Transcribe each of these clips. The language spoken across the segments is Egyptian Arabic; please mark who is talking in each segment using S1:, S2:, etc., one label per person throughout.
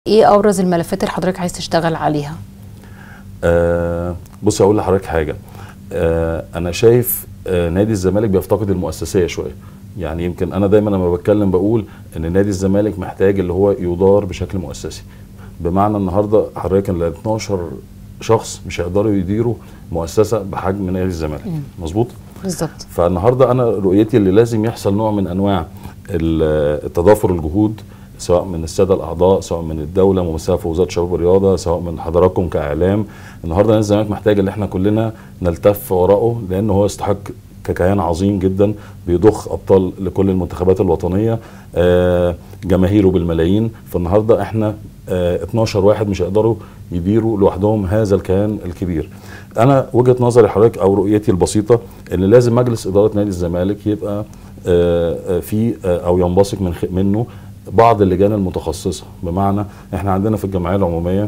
S1: ايه ابرز الملفات اللي حضرتك عايز تشتغل عليها
S2: آه بص اقول لحضرتك حاجه آه انا شايف آه نادي الزمالك بيفتقد المؤسسيه شويه يعني يمكن انا دايما لما بتكلم بقول ان نادي الزمالك محتاج اللي هو يدار بشكل مؤسسي بمعنى النهارده حضرتك ال 12 شخص مش هيقدروا يديروا مؤسسه بحجم نادي الزمالك مظبوط
S1: بالظبط
S2: فالنهارده انا رؤيتي اللي لازم يحصل نوع من انواع ال- التضافر الجهود سواء من الساده الاعضاء سواء من الدوله ممثله في وزاره الشباب والرياضه سواء من حضراتكم كاعلام النهارده نادي الزمالك محتاج ان احنا كلنا نلتف وراءه لان هو يستحق ككيان عظيم جدا بيضخ ابطال لكل المنتخبات الوطنيه آه، جماهيره بالملايين فالنهارده احنا آه، 12 واحد مش هيقدروا يديروا لوحدهم هذا الكيان الكبير انا وجهه نظري حضرتك او رؤيتي البسيطه ان لازم مجلس اداره نادي الزمالك يبقى آه، آه، في آه، او ينبثق من خ- منه بعض اللجان المتخصصه بمعنى احنا عندنا في الجمعيه العموميه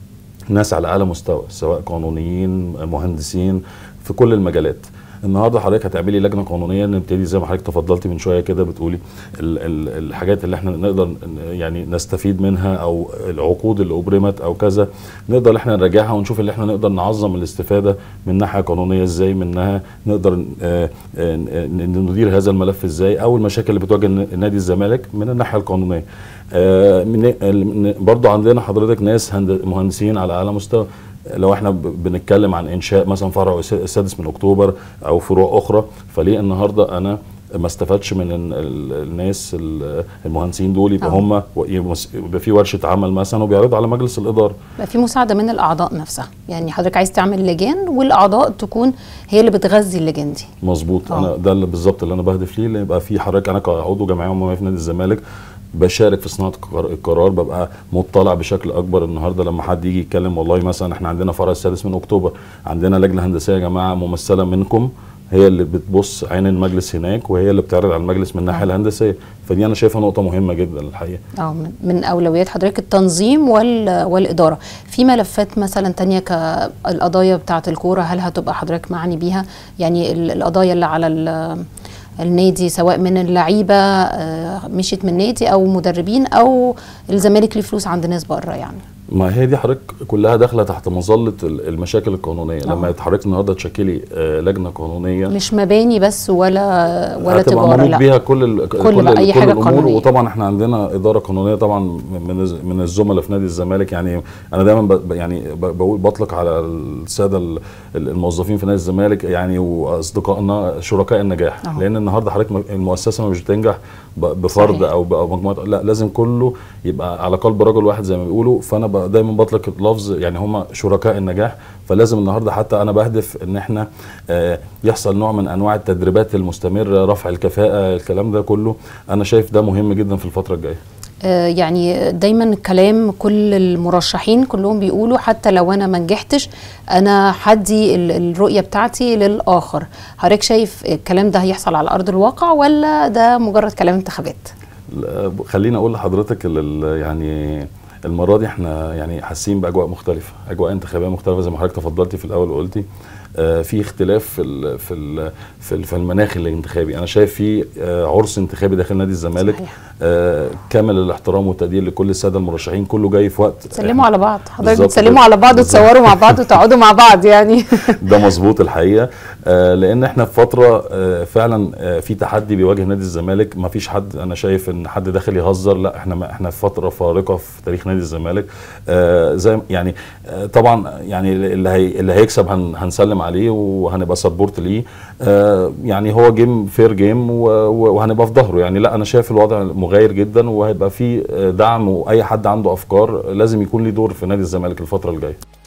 S2: ناس على اعلى مستوى سواء قانونيين مهندسين في كل المجالات النهارده حضرتك هتعملي لجنه قانونيه نبتدي زي ما حضرتك تفضلتي من شويه كده بتقولي ال ال الحاجات اللي احنا نقدر ن- يعني نستفيد منها او العقود اللي ابرمت او كذا نقدر احنا نراجعها ونشوف اللي احنا نقدر نعظم الاستفاده من ناحيه قانونيه ازاي منها نقدر آه، آه، ن- ندير هذا الملف ازاي او المشاكل اللي بتواجه نادي الزمالك من الناحيه القانونيه آه، من- ال- برضو عندنا حضرتك ناس هند- مهندسين على اعلى مستوى لو احنا ب- بنتكلم عن انشاء مثلا فرع الس- السادس من اكتوبر او فروع اخرى فليه النهارده انا ما استفادش من ال- ال- الناس ال- المهندسين دول يبقى
S1: آه.
S2: هم يبقى في ورشه عمل مثلا وبيعرضوا على مجلس الاداره
S1: بقى في مساعده من الاعضاء نفسها يعني حضرتك عايز تعمل لجان والاعضاء تكون هي اللي بتغذي اللجان دي
S2: مظبوط
S1: آه.
S2: انا ده اللي بالظبط اللي انا بهدف ليه اللي يبقى في حضرتك انا كعضو جمعيه عموميه في نادي الزمالك بشارك في صناعه القرار- القرار ببقى مطلع بشكل اكبر النهارده لما حد يجي يتكلم والله مثلا احنا عندنا فرع السادس من اكتوبر عندنا لجنه هندسيه يا جماعه ممثله منكم هي اللي بتبص عين المجلس هناك وهي اللي بتعرض على المجلس من الناحيه
S1: آه.
S2: الهندسيه فدي انا شايفها نقطه مهمه جدا الحقيقه
S1: اه من- من اولويات حضرتك التنظيم وال والاداره في ملفات مثلا تانية كالقضايا بتاعه الكوره هل هتبقى حضرتك معني بيها يعني ال- القضايا اللي على ال- النادي سواء من اللعيبه آه، مشيت من النادي او مدربين او الزمالك ليه فلوس عند ناس بره يعني
S2: ما هي دي حضرتك كلها داخله تحت مظله ال- المشاكل القانونيه
S1: آه.
S2: لما حضرتك النهارده تشكلي آه، لجنه قانونيه
S1: مش مباني بس ولا ولا
S2: هتبقى
S1: تجاره
S2: منوط
S1: لا
S2: بيها كل ال
S1: كل بقى أي حاجة
S2: الامور
S1: قانونية.
S2: وطبعا احنا عندنا اداره قانونيه طبعا من الز- من الزملاء في نادي الزمالك يعني انا دايما ب- ب- يعني ب- بقول بطلق على الساده ال- ال- الموظفين في نادي الزمالك يعني واصدقائنا شركاء النجاح
S1: أهو.
S2: لان النهارده حضرتك م- المؤسسه مش بتنجح ب- بفرد
S1: صحيح.
S2: او ب- أو مجموعه لا لازم كله يبقى على قلب رجل واحد زي ما بيقولوا فانا ب- دايما بطلق اللفظ يعني هم شركاء النجاح فلازم النهارده حتى انا بهدف ان احنا آه، يحصل نوع من انواع التدريبات المستمره رفع الكفاءه الكلام ده كله انا شايف ده مهم جدا في الفتره الجايه
S1: آه، يعني دايما كلام كل المرشحين كلهم بيقولوا حتى لو انا ما نجحتش انا هدي ال- الرؤيه بتاعتي للاخر حضرتك شايف الكلام ده هيحصل على ارض الواقع ولا ده مجرد كلام انتخابات
S2: لا، خليني اقول لحضرتك ال- ال- يعني المره دي احنا يعني حاسين باجواء مختلفه اجواء انتخابيه مختلفه زي ما حضرتك تفضلتي في الاول وقلتي آه، في اختلاف في ال في ال في, ال في المناخ الانتخابي انا شايف في آه، عرس انتخابي داخل نادي الزمالك
S1: صحيح.
S2: آه، كامل الاحترام والتقدير لكل الساده المرشحين كله جاي في وقت
S1: تسلموا على بعض حضرتك
S2: بالظبط
S1: بتسلموا
S2: كده.
S1: على بعض
S2: بالظبط.
S1: وتصوروا مع بعض وتقعدوا مع بعض يعني
S2: ده مظبوط الحقيقه آه لان احنا في فتره آه فعلا آه في تحدي بيواجه نادي الزمالك ما فيش حد انا شايف ان حد داخل يهزر لا احنا ما احنا في فتره فارقه في تاريخ نادي الزمالك آه زي يعني آه طبعا يعني اللي هي اللي هيكسب هن هنسلم عليه وهنبقى سبورت ليه آه يعني هو جيم فير جيم وهنبقى في ظهره يعني لا انا شايف الوضع مغاير جدا وهيبقى في آه، دعم واي حد عنده افكار لازم يكون ليه دور في نادي الزمالك الفتره الجايه